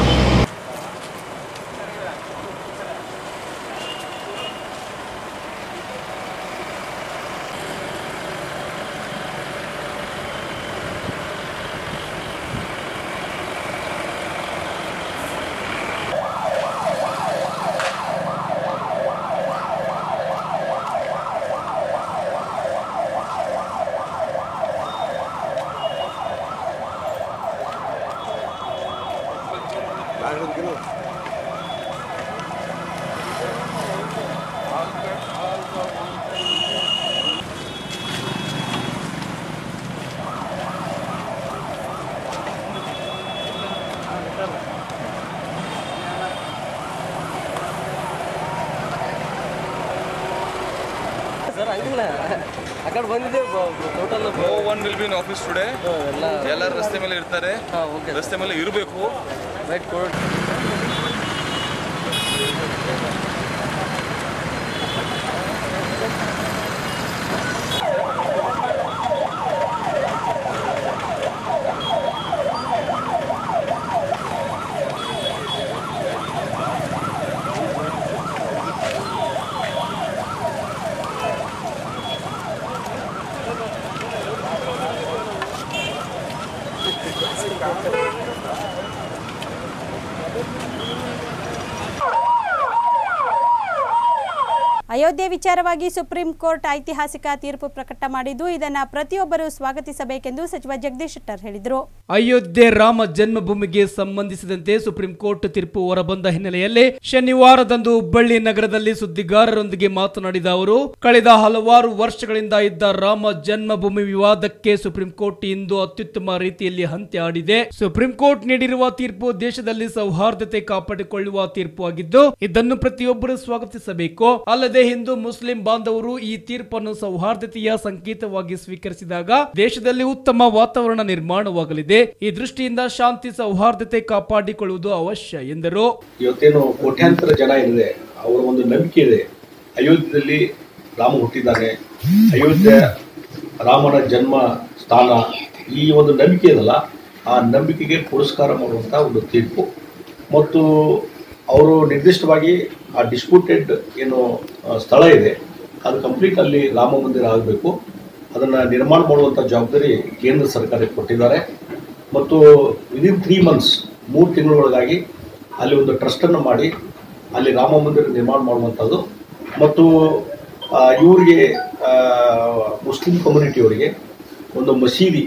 ಆ ಕಡೆ ಬಂದಿದ್ದೇವೆ total one will be in office today ಎಲ್ಲರೂ ರಸ್ತೆ ಮೇಲೆ ಇರ್ತಾರೆ ರಸ್ತೆ ಮೇಲೆ ಇರಬೇಕು ರೈಟ್ ಕೊಡ್ ಅಯೋಧ್ಯೆ ವಿಚಾರವಾಗಿ ಸುಪ್ರೀಂ ಕೋರ್ಟ್ ಐತಿಹಾಸಿಕ ತೀರ್ಪು ಪ್ರಕಟ ಮಾಡಿದ್ದು ಇದನ್ನು ಪ್ರತಿಯೊಬ್ಬರು ಸ್ವಾಗತಿಸಬೇಕೆಂದು ಸಚಿವ ಜಗದೀಶ್ ಶೆಟ್ಟರ್ ಹೇಳಿದರು ಅಯೋಧ್ಯೆ ರಾಮ ಜನ್ಮಭೂಮಿಗೆ ಸಂಬಂಧಿಸಿದಂತೆ ಸುಪ್ರೀಂ ಕೋರ್ಟ್ ತೀರ್ಪು ಹೊರಬಂದ ಹಿನ್ನೆಲೆಯಲ್ಲಿ ಶನಿವಾರದಂದು ಹುಬ್ಬಳ್ಳಿ ನಗರದಲ್ಲಿ ಸುದ್ದಿಗಾರರೊಂದಿಗೆ ಮಾತನಾಡಿದ ಅವರು ಕಳೆದ ಹಲವಾರು ವರ್ಷಗಳಿಂದ ಇದ್ದ ರಾಮ ಜನ್ಮಭೂಮಿ ವಿವಾದಕ್ಕೆ ಸುಪ್ರೀಂ ಕೋರ್ಟ್ ಇಂದು ಅತ್ಯುತ್ತಮ ರೀತಿಯಲ್ಲಿ ಅಂತ್ಯ ಆಡಿದೆ ಸುಪ್ರೀಂ ಕೋರ್ಟ್ ನೀಡಿರುವ ತೀರ್ಪು ದೇಶದಲ್ಲಿ ಸೌಹಾರ್ದತೆ ಕಾಪಾಡಿಕೊಳ್ಳುವ ತೀರ್ಪು ಆಗಿದ್ದು ಇದನ್ನು ಪ್ರತಿಯೊಬ್ಬರು ಸ್ವಾಗತಿಸಬೇಕು ಅಲ್ಲದೆ ಹಿಂದೂ ಮುಸ್ಲಿಂ ಬಾಂಧವರು ಈ ತೀರ್ಪನ್ನು ಸೌಹಾರ್ದತೆಯ ಸಂಕೇತವಾಗಿ ಸ್ವೀಕರಿಸಿದಾಗ ದೇಶದಲ್ಲಿ ಉತ್ತಮ ವಾತಾವರಣ ನಿರ್ಮಾಣವಾಗಲಿದೆ ಈ ದೃಷ್ಟಿಯಿಂದ ಶಾಂತಿ ಸೌಹಾರ್ದತೆ ಕಾಪಾಡಿಕೊಳ್ಳುವುದು ಅವಶ್ಯ ಎಂದರು ಇವತ್ತೇನು ಕೋಟ್ಯಾಂತರ ಜನ ಏನಿದೆ ಅವರ ಒಂದು ನಂಬಿಕೆ ಇದೆ ಅಯೋಧ್ಯೆಯಲ್ಲಿ ರಾಮ ಹುಟ್ಟಿದ್ದಾನೆ ಅಯೋಧ್ಯೆ ರಾಮನ ಜನ್ಮ ಸ್ಥಾನ ಈ ಒಂದು ನಂಬಿಕೆ ಇದಲ್ಲ ಆ ನಂಬಿಕೆಗೆ ಪುರಸ್ಕಾರ ಮಾಡುವಂಥ ಒಂದು ತೀರ್ಪು ಮತ್ತು ಅವರು ನಿರ್ದಿಷ್ಟವಾಗಿ ಆ ಡಿಸ್ಪ್ಯೂಟೆಡ್ ಏನು ಆ, ಸ್ಥಳ ಇದೆ ಅದು ಕಂಪ್ಲೀಟ್ ಅಲ್ಲಿ ರಾಮ ಮಂದಿರ ಆಗಬೇಕು ಅದನ್ನು ನಿರ್ಮಾಣ ಮಾಡುವಂಥ ಜವಾಬ್ದಾರಿ ಕೇಂದ್ರ ಸರ್ಕಾರಕ್ಕೆ ಕೊಟ್ಟಿದ್ದಾರೆ ಮತ್ತು ವಿದಿನ್ ತ್ರೀ ಮಂತ್ಸ್ ಮೂರು ತಿಂಗಳೊಳಗಾಗಿ ಅಲ್ಲಿ ಒಂದು ಟ್ರಸ್ಟನ್ನು ಮಾಡಿ ಅಲ್ಲಿ ರಾಮ ಮಂದಿರ ನಿರ್ಮಾಣ ಮಾಡುವಂಥದ್ದು ಮತ್ತು ಆ, ಇವರಿಗೆ ಆ, ಮುಸ್ಲಿಂ ಕಮ್ಯುನಿಟಿಯವರಿಗೆ ಒಂದು ಮಸೀದಿ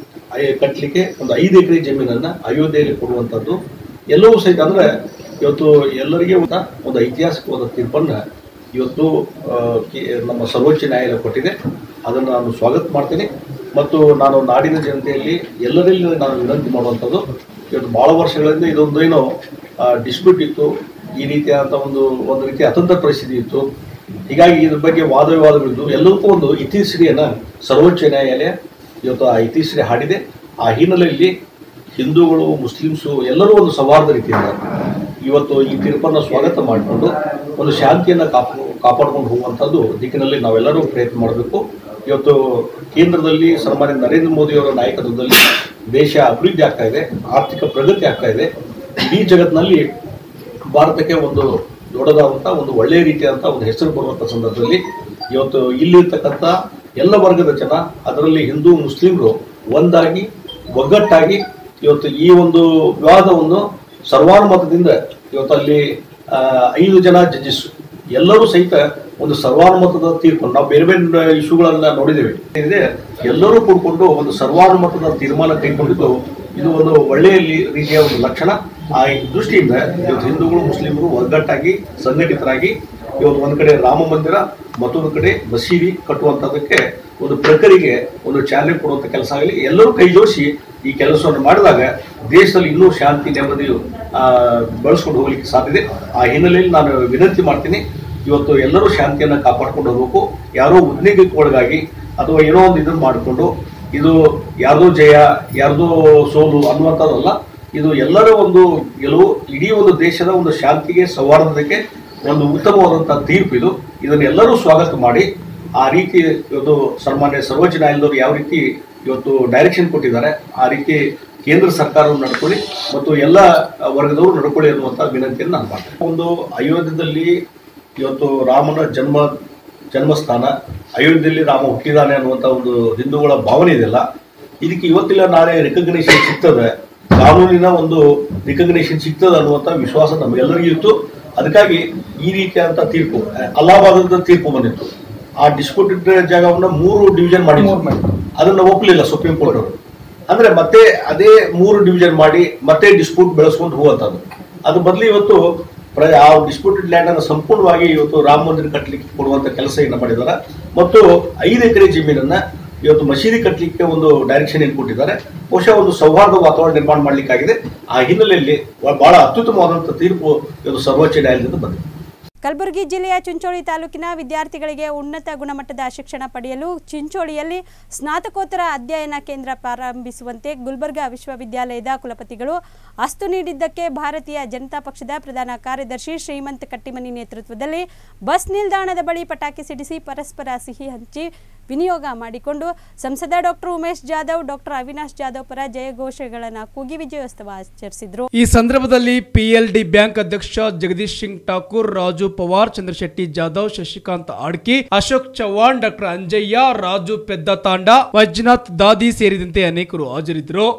ಐ- ಕಟ್ಟಲಿಕ್ಕೆ ಒಂದು ಐದು ಎಕರೆ ಜಮೀನನ್ನು ಅಯೋಧ್ಯೆಯಲ್ಲಿ ಕೊಡುವಂಥದ್ದು ಎಲ್ಲವೂ ಸಹಿತ ಅಂದರೆ ಇವತ್ತು ಎಲ್ಲರಿಗೆ ಒಂದು ಒಂದು ಐತಿಹಾಸಿಕವಾದ ತೀರ್ಪನ್ನು ಇವತ್ತು ಆ, ಕೆ- ನಮ್ಮ ಸರ್ವೋಚ್ಚ ನ್ಯಾಯಾಲಯ ಕೊಟ್ಟಿದೆ ಅದನ್ನು ನಾನು ಸ್ವಾಗತ ಮಾಡ್ತೀನಿ ಮತ್ತು ನಾನು ನಾಡಿನ ಜನತೆಯಲ್ಲಿ ಎಲ್ಲರಲ್ಲಿ ನಾನು ವಿನಂತಿ ಮಾಡುವಂಥದ್ದು ಇವತ್ತು ಭಾಳ ವರ್ಷಗಳಿಂದ ಇದೊಂದು ಏನೋ ಡಿಸ್ಪ್ಯೂಟ್ ಇತ್ತು ಈ ರೀತಿಯಾದಂಥ ಒಂದು ಒಂದು ರೀತಿ ಅತಂತ್ರ ಪರಿಸ್ಥಿತಿ ಇತ್ತು ಹೀಗಾಗಿ ಇದ್ರ ಬಗ್ಗೆ ವಾದ ವಿವಾದಗಳಿದ್ದು ಎಲ್ಲದಕ್ಕೂ ಒಂದು ಇತಿಶ್ರೀಯನ್ನು ಸರ್ವೋಚ್ಚ ನ್ಯಾಯಾಲಯ ಇವತ್ತು ಆ ಇತಿಶ್ರೀ ಹಾಡಿದೆ ಆ ಹಿನ್ನೆಲೆಯಲ್ಲಿ ಹಿಂದೂಗಳು ಮುಸ್ಲಿಮ್ಸು ಎಲ್ಲರೂ ಒಂದು ಸೌಹಾರ್ದ ರೀತಿಯಿಂದ ಇವತ್ತು ಈ ತೀರ್ಪನ್ನು ಸ್ವಾಗತ ಮಾಡಿಕೊಂಡು ಒಂದು ಶಾಂತಿಯನ್ನು ಕಾಪ ಕಾಪಾಡ್ಕೊಂಡು ಹೋಗುವಂಥದ್ದು ದಿಕ್ಕಿನಲ್ಲಿ ನಾವೆಲ್ಲರೂ ಪ್ರಯತ್ನ ಮಾಡಬೇಕು ಇವತ್ತು ಕೇಂದ್ರದಲ್ಲಿ ಸನ್ಮಾನ್ಯ ನರೇಂದ್ರ ಮೋದಿಯವರ ನಾಯಕತ್ವದಲ್ಲಿ ದೇಶ ಅಭಿವೃದ್ಧಿ ಆಗ್ತಾ ಇದೆ ಆರ್ಥಿಕ ಪ್ರಗತಿ ಆಗ್ತಾ ಇದೆ ಇಡೀ ಜಗತ್ತಿನಲ್ಲಿ ಭಾರತಕ್ಕೆ ಒಂದು ದೊಡ್ಡದಾದಂಥ ಒಂದು ಒಳ್ಳೆಯ ರೀತಿಯಾದಂಥ ಒಂದು ಹೆಸರು ಬರುವಂಥ ಸಂದರ್ಭದಲ್ಲಿ ಇವತ್ತು ಇಲ್ಲಿರ್ತಕ್ಕಂಥ ಎಲ್ಲ ವರ್ಗದ ಜನ ಅದರಲ್ಲಿ ಹಿಂದೂ ಮುಸ್ಲಿಮರು ಒಂದಾಗಿ ಒಗ್ಗಟ್ಟಾಗಿ ಇವತ್ತು ಈ ಒಂದು ವಿವಾದವನ್ನು ಸರ್ವಾನುಮತದಿಂದ ಇವತ್ತು ಅಲ್ಲಿ ಆ, ಐದು ಜನ ಜಡ್ಜಸ್ ಎಲ್ಲರೂ ಸಹಿತ ಒಂದು ಸರ್ವಾನುಮತದ ತೀರ್ಪು ನಾವು ಬೇರೆ ಬೇರೆ ಇಶ್ಯೂಗಳನ್ನ ನೋಡಿದ್ದೇವೆ ಇದೆ ಎಲ್ಲರೂ ಕೂಡ್ಕೊಂಡು ಒಂದು ಸರ್ವಾನುಮತದ ತೀರ್ಮಾನ ಕೈಗೊಂಡಿದ್ದು ಇದು ಒಂದು ಒಳ್ಳೆಯ ಲಿ- ರೀತಿಯ ಒಂದು ಲಕ್ಷಣ ಆ ದೃಷ್ಟಿಯಿಂದ ಇವತ್ತು ಹಿಂದೂಗಳು ಮುಸ್ಲಿಮರು ಒಗ್ಗಟ್ಟಾಗಿ ಸಂಘಟಿತರಾಗಿ ಇವತ್ತು ಒಂದು ಕಡೆ ರಾಮ ಮಂದಿರ ಮತ್ತೊಂದು ಕಡೆ ಮಸೀದಿ ಕಟ್ಟುವಂಥದ್ದಕ್ಕೆ ಒಂದು ಪ್ರಕ್ರಿಯೆಗೆ ಒಂದು ಚಾಲನೆ ಕೊಡುವಂಥ ಕೆಲಸ ಆಗಲಿ ಎಲ್ಲರೂ ಕೈ ಜೋಡಿಸಿ ಈ ಕೆಲಸವನ್ನು ಮಾಡಿದಾಗ ದೇಶದಲ್ಲಿ ಇನ್ನೂ ಶಾಂತಿ ನೆಮ್ಮದಿಯು ಆ, ಬೆಳೆಸ್ಕೊಂಡು ಹೋಗ್ಲಿಕ್ಕೆ ಸಾಧ್ಯತೆ ಆ ಹಿನ್ನೆಲೆಯಲ್ಲಿ ನಾನು ವಿನಂತಿ ಮಾಡ್ತೀನಿ ಇವತ್ತು ಎಲ್ಲರೂ ಶಾಂತಿಯನ್ನು ಕಾಪಾಡ್ಕೊಂಡು ಹೋಗ್ಬೇಕು ಯಾರೋ ಉದ್ನೇಗಕ್ಕೆ ಒಳಗಾಗಿ ಅಥವಾ ಏನೋ ಒಂದು ಇದನ್ನು ಮಾಡಿಕೊಂಡು ಇದು ಯಾರ್ದೋ ಜಯ ಯಾರ್ದೋ ಸೋಲು ಅನ್ನುವಂಥದ್ದಲ್ಲ ಇದು ಎಲ್ಲರ ಒಂದು ಗೆಲುವು ಇಡೀ ಒಂದು ದೇಶದ ಒಂದು ಶಾಂತಿಗೆ ಸೌಹಾರ್ದತೆಗೆ ಒಂದು ಉತ್ತಮವಾದಂಥ ತೀರ್ಪು ಇದು ಇದನ್ನು ಎಲ್ಲರೂ ಸ್ವಾಗತ ಮಾಡಿ ಆ ರೀತಿ ಇವತ್ತು ಸನ್ಮಾನ್ಯ ಸರ್ವೋಚ್ಚ ನ್ಯಾಯಾಲಯದವರು ಯಾವ ರೀತಿ ಇವತ್ತು ಡೈರೆಕ್ಷನ್ ಕೊಟ್ಟಿದ್ದಾರೆ ಆ ರೀತಿ ಕೇಂದ್ರ ಸರ್ಕಾರವನ್ನು ನಡ್ಕೊಳ್ಳಿ ಮತ್ತು ಎಲ್ಲ ವರ್ಗದವರು ನಡ್ಕೊಳ್ಳಿ ಅನ್ನುವಂಥ ವಿನಂತಿಯನ್ನು ನಾನು ಮಾಡ್ತೇನೆ ಒಂದು ಅಯೋಧ್ಯದಲ್ಲಿ ಇವತ್ತು ರಾಮನ ಜನ್ಮ ಜನ್ಮಸ್ಥಾನ ಅಯೋಧ್ಯೆಯಲ್ಲಿ ರಾಮ ಹುಟ್ಟಿದಾನೆ ಅನ್ನುವಂಥ ಒಂದು ಹಿಂದೂಗಳ ಭಾವನೆ ಇದೆಯಲ್ಲ ಇದಕ್ಕೆ ಇವತ್ತಿಲ್ಲ ನಾಳೆ ರಿಕಗ್ನೇಷನ್ ಸಿಗ್ತದೆ ಕಾನೂನಿನ ಒಂದು ರಿಕಗ್ನೇಷನ್ ಸಿಗ್ತದೆ ಅನ್ನುವಂಥ ವಿಶ್ವಾಸ ನಮಗೆಲ್ಲರಿಗೂ ಇತ್ತು ಅದಕ್ಕಾಗಿ ಈ ರೀತಿಯಾದಂಥ ತೀರ್ಪು ಅಲಹಾಬಾದದ ತೀರ್ಪು ಬಂದಿತ್ತು ಆ ಡಿಸ್ಪ್ಯೂಟೆಡ್ ಜಾಗವನ್ನ ಮೂರು ಡಿವಿಷನ್ ಮಾಡಿ ಅದನ್ನ ಒಪ್ಪಲಿಲ್ಲ ಸುಪ್ರೀಂ ಕೋರ್ಟ್ ಅವರು ಅಂದ್ರೆ ಮತ್ತೆ ಅದೇ ಮೂರು ಡಿವಿಷನ್ ಮಾಡಿ ಮತ್ತೆ ಡಿಸ್ಪ್ಯೂಟ್ ಬೆಳೆಸ್ಕೊಂಡು ಹೋಗುವಂಥದ್ದು ಅದು ಬದಲು ಇವತ್ತು ಪ್ರ- ಆ ಡಿಸ್ಪ್ಯೂಟೆಡ್ ಲ್ಯಾಂಡ್ ಅನ್ನು ಸಂಪೂರ್ಣವಾಗಿ ಇವತ್ತು ರಾಮ ಮಂದಿರ ಕಟ್ಟಲಿಕ್ಕೆ ಕೊಡುವಂತ ಕೆಲಸ ಏನು ಮಾಡಿದ್ದಾರೆ ಮತ್ತು ಐದು ಎಕರೆ ಜಮೀನನ್ನ ಇವತ್ತು ಮಸೀದಿ ಕಟ್ಟಲಿಕ್ಕೆ ಒಂದು ಡೈರೆಕ್ಷನ್ ಏನು ಕೊಟ್ಟಿದ್ದಾರೆ ಬಹುಶಃ ಒಂದು ಸೌಹಾರ್ದ ವಾತಾವರಣ ನಿರ್ಮಾಣ ಮಾಡಲಿಕ್ಕಾಗಿದೆ ಆ ಹಿನ್ನೆಲೆಯಲ್ಲಿ ಬಹಳ ಅತ್ಯುತ್ತಮವಾದಂಥ ತೀರ್ಪು ಇವತ್ತು ಸರ್ವೋಚ್ಚ ನ್ಯಾಯಾಲಯದಿಂದ ಬಂದಿದೆ ಕಲಬುರಗಿ ಜಿಲ್ಲೆಯ ಚಿಂಚೋಳಿ ತಾಲೂಕಿನ ವಿದ್ಯಾರ್ಥಿಗಳಿಗೆ ಉನ್ನತ ಗುಣಮಟ್ಟದ ಶಿಕ್ಷಣ ಪಡೆಯಲು ಚಿಂಚೋಳಿಯಲ್ಲಿ ಸ್ನಾತಕೋತ್ತರ ಅಧ್ಯಯನ ಕೇಂದ್ರ ಪ್ರಾರಂಭಿಸುವಂತೆ ಗುಲ್ಬರ್ಗಾ ವಿಶ್ವವಿದ್ಯಾಲಯದ ಕುಲಪತಿಗಳು ಅಸ್ತು ನೀಡಿದ್ದಕ್ಕೆ ಭಾರತೀಯ ಜನತಾ ಪಕ್ಷದ ಪ್ರಧಾನ ಕಾರ್ಯದರ್ಶಿ ಶ್ರೀಮಂತ್ ಕಟ್ಟಿಮನಿ ನೇತೃತ್ವದಲ್ಲಿ ಬಸ್ ನಿಲ್ದಾಣದ ಬಳಿ ಪಟಾಕಿ ಸಿಡಿಸಿ ಪರಸ್ಪರ ಸಿಹಿ ಹಂಚಿ ವಿನಿಯೋಗ ಮಾಡಿಕೊಂಡು ಸಂಸದ ಡಾಕ್ಟರ್ ಉಮೇಶ್ ಜಾಧವ್ ಡಾಕ್ಟರ್ ಅವಿನಾಶ್ ಜಾಧವ್ ಪರ ಜಯಘೋಷಗಳನ್ನು ಕೂಗಿ ವಿಜಯೋತ್ಸವ ಆಚರಿಸಿದರು ಈ ಸಂದರ್ಭದಲ್ಲಿ ಪಿಎಲ್ಡಿ ಬ್ಯಾಂಕ್ ಅಧ್ಯಕ್ಷ ಜಗದೀಶ್ ಸಿಂಗ್ ಠಾಕೂರ್ ರಾಜು ಪವಾರ್ ಚಂದ್ರಶೆಟ್ಟಿ ಜಾಧವ್ ಶಶಿಕಾಂತ್ ಆಡ್ಕಿ ಅಶೋಕ್ ಚವ್ಹಾಣ್ ಡಾಕ್ಟರ್ ಅಂಜಯ್ಯ ರಾಜು ಪೆದ್ದ ತಾಂಡ ವೈದ್ಯನಾಥ್ ದಾದಿ ಸೇರಿದಂತೆ ಅನೇಕರು ಹಾಜರಿದ್ದರು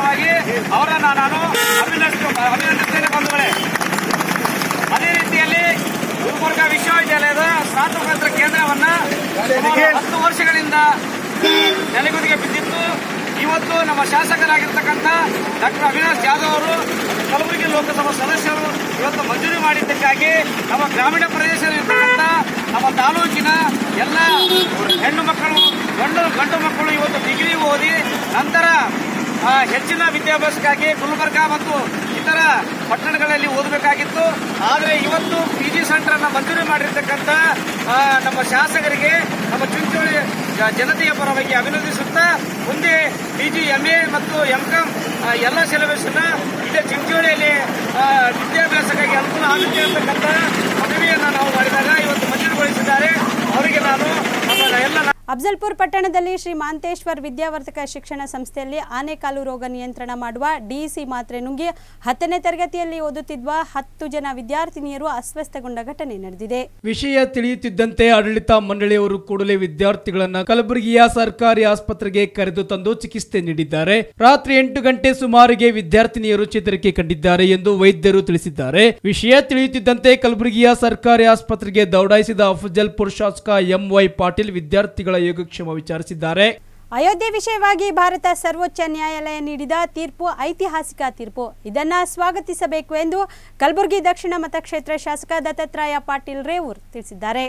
ಪರವಾಗಿ ಅವರನ್ನ ನಾನು ಅಭಿನಂದಿಸ ಅಭಿನಂದಿಸ್ತೇನೆ ಬಂಧುಗಳೇ ಅದೇ ರೀತಿಯಲ್ಲಿ ಗುಲ್ಬರ್ಗ ವಿಶ್ವವಿದ್ಯಾಲಯದ ಸ್ನಾತಕೋತ್ತರ ಕೇಂದ್ರವನ್ನ ಸುಮಾರು ಹತ್ತು ವರ್ಷಗಳಿಂದ ನೆಲೆಗುದಿಗೆ ಬಿದ್ದಿತ್ತು ಇವತ್ತು ನಮ್ಮ ಶಾಸಕರಾಗಿರ್ತಕ್ಕಂಥ ಡಾಕ್ಟರ್ ಅವಿನಾಶ್ ಜಾಧವ್ ಅವರು ಕಲಬುರಗಿ ಲೋಕಸಭಾ ಸದಸ್ಯರು ಇವತ್ತು ಮಂಜೂರಿ ಮಾಡಿದ್ದಕ್ಕಾಗಿ ನಮ್ಮ ಗ್ರಾಮೀಣ ಪ್ರದೇಶದಲ್ಲಿರ್ತಕ್ಕಂಥ ನಮ್ಮ ತಾಲೂಕಿನ ಎಲ್ಲ ಹೆಣ್ಣು ಮಕ್ಕಳು ಗಂಡು ಗಂಡು ಮಕ್ಕಳು ಇವತ್ತು ಡಿಗ್ರಿ ಓದಿ ನಂತರ ಆ, ಹೆಚ್ಚಿನ ವಿದ್ಯಾಭ್ಯಾಸಕ್ಕಾಗಿ ಗುಲ್ಬರ್ಗ ಮತ್ತು ಇತರ ಪಟ್ಟಣಗಳಲ್ಲಿ ಓದಬೇಕಾಗಿತ್ತು ಆದರೆ ಇವತ್ತು ಪಿ ಜಿ ಸೆಂಟರ್ ಅನ್ನ ಮಂಜೂರಿ ಮಾಡಿರ್ತಕ್ಕಂಥ ಆ, ನಮ್ಮ ಶಾಸಕರಿಗೆ ನಮ್ಮ ಚುಂಚೋಳಿ ಜ- ಜನತೆಯ ಪರವಾಗಿ ಅಭಿನಂದಿಸುತ್ತಾ ಮುಂದೆ ಪಿ ಜಿ ಎಂ ಎ ಮತ್ತು ಎಂ ಕಾಮ್ ಎಲ್ಲ ಸಿಲೆಬಸ್ ಅನ್ನ ಇದೇ ಚಿಂಚೋಳಿಯಲ್ಲಿ ಆ, ವಿದ್ಯಾಭ್ಯಾಸಕ್ಕಾಗಿ ಅನುಕೂಲ ಆಗುತ್ತೆ ಅಂತಕ್ಕಂಥ ಮನವಿಯನ್ನು ನಾವು ಮಾಡಿದಾಗ ಇವತ್ತು ಮಂಜೂರುಗೊಳಿಸಿದ್ದಾರೆ ಅವರಿಗೆ ನಾನು ನಮ್ಮ ಎಲ್ಲ ಅಫ್ಜಲ್ಪುರ್ ಪಟ್ಟಣದಲ್ಲಿ ಶ್ರೀ ಮಾಂತೇಶ್ವರ್ ವಿದ್ಯಾವರ್ಧಕ ಶಿಕ್ಷಣ ಸಂಸ್ಥೆಯಲ್ಲಿ ಆನೆಕಾಲು ರೋಗ ನಿಯಂತ್ರಣ ಮಾಡುವ ಡಿಸಿ ಮಾತ್ರೆ ನುಂಗಿ ಹತ್ತನೇ ತರಗತಿಯಲ್ಲಿ ಓದುತ್ತಿದ್ದ ಹತ್ತು ಜನ ವಿದ್ಯಾರ್ಥಿನಿಯರು ಅಸ್ವಸ್ಥಗೊಂಡ ಘಟನೆ ನಡೆದಿದೆ ವಿಷಯ ತಿಳಿಯುತ್ತಿದ್ದಂತೆ ಆಡಳಿತ ಮಂಡಳಿಯವರು ಕೂಡಲೇ ವಿದ್ಯಾರ್ಥಿಗಳನ್ನ ಕಲಬುರಗಿಯ ಸರ್ಕಾರಿ ಆಸ್ಪತ್ರೆಗೆ ಕರೆದು ತಂದು ಚಿಕಿತ್ಸೆ ನೀಡಿದ್ದಾರೆ ರಾತ್ರಿ ಎಂಟು ಗಂಟೆ ಸುಮಾರಿಗೆ ವಿದ್ಯಾರ್ಥಿನಿಯರು ಚೇತರಿಕೆ ಕಂಡಿದ್ದಾರೆ ಎಂದು ವೈದ್ಯರು ತಿಳಿಸಿದ್ದಾರೆ ವಿಷಯ ತಿಳಿಯುತ್ತಿದ್ದಂತೆ ಕಲಬುರಗಿಯ ಸರ್ಕಾರಿ ಆಸ್ಪತ್ರೆಗೆ ದೌಡಾಯಿಸಿದ ಅಫಜಲ್ಪುರ್ ಶಾಸಕ ಎಂ ವೈ ಪಾಟೀಲ್ ವಿದ್ಯಾರ್ಥಿಗಳ ಯೋಗಕ್ಷೇಮ ವಿಚಾರಿಸಿದ್ದಾರೆ ಅಯೋಧ್ಯೆ ವಿಷಯವಾಗಿ ಭಾರತ ಸರ್ವೋಚ್ಚ ನ್ಯಾಯಾಲಯ ನೀಡಿದ ತೀರ್ಪು ಐತಿಹಾಸಿಕ ತೀರ್ಪು ಇದನ್ನ ಸ್ವಾಗತಿಸಬೇಕು ಎಂದು ಕಲಬುರಗಿ ದಕ್ಷಿಣ ಮತಕ್ಷೇತ್ರ ಶಾಸಕ ದತ್ತಾತ್ರೇಯ ಪಾಟೀಲ್ ರೇವೂರ್ ತಿಳಿಸಿದ್ದಾರೆ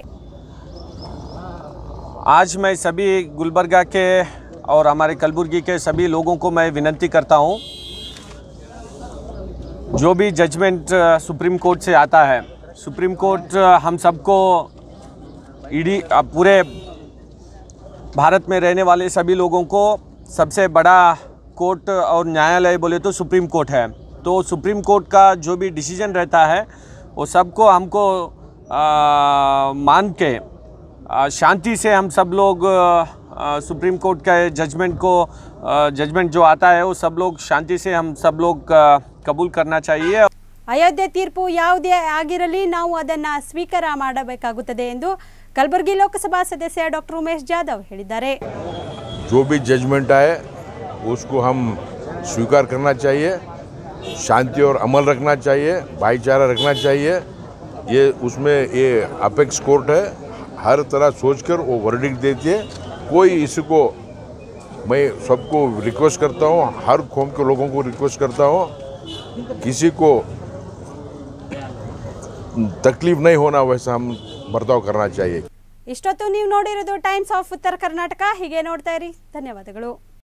आज मैं सभी गुलबर्गा के और हमारे कलबुर्गी के सभी लोगों को मैं विनती करता हूँ जो भी जजमेंट अ, सुप्रीम कोर्ट से आता है सुप्रीम कोर्ट अ, हम सबको ईडी अ, पूरे भारत में रहने वाले सभी लोगों को सबसे बड़ा कोर्ट और न्यायालय बोले तो सुप्रीम कोर्ट है तो सुप्रीम कोर्ट का जो भी डिसीजन रहता है वो सबको हमको आ, मान के आ, शांति से हम सब लोग आ, सुप्रीम कोर्ट का जजमेंट को जजमेंट जो आता है वो सब लोग शांति से हम सब लोग आ, कबूल करना चाहिए ಅಯೋಧ್ಯೆ ತೀರ್ಪು ಯಾವುದೇ ಆಗಿರಲಿ ನಾವು ಅದನ್ನ ಸ್ವೀಕಾರ ಮಾಡಬೇಕಾಗುತ್ತದೆ ಎಂದು ಕಲಬುರಗಿ ಲೋಕಸಭಾ ಸದಸ್ಯ ಡಾಕ್ಟರ್ ಉಮೇಶ್ ಜಾಧವ್ ಹೇಳಿದ್ದಾರೆ जो भी जजमेंट आए उसको हम स्वीकार करना चाहिए शांति और अमल रखना चाहिए भाईचारा रखना चाहिए ये उसमें ये अपेक्स कोर्ट है हर तरह सोचकर वो वर्डिक्ट देती है कोई इसको मैं सबको रिक्वेस्ट करता हूँ हर कौम के लोगों को रिक्वेस्ट करता हूँ किसी को तकलीफ नहीं होना वैसा हम बर्ताव करना चाहिए ಇಷ್ಟೊತ್ತು ನೀವು ನೋಡಿರೋದು ಟೈಮ್ಸ್ ಆಫ್ ಉತ್ತರ ಕರ್ನಾಟಕ ಹೀಗೆ ನೋಡ್ತಾ ಇರಿ ಧನ್ಯವಾದಗಳು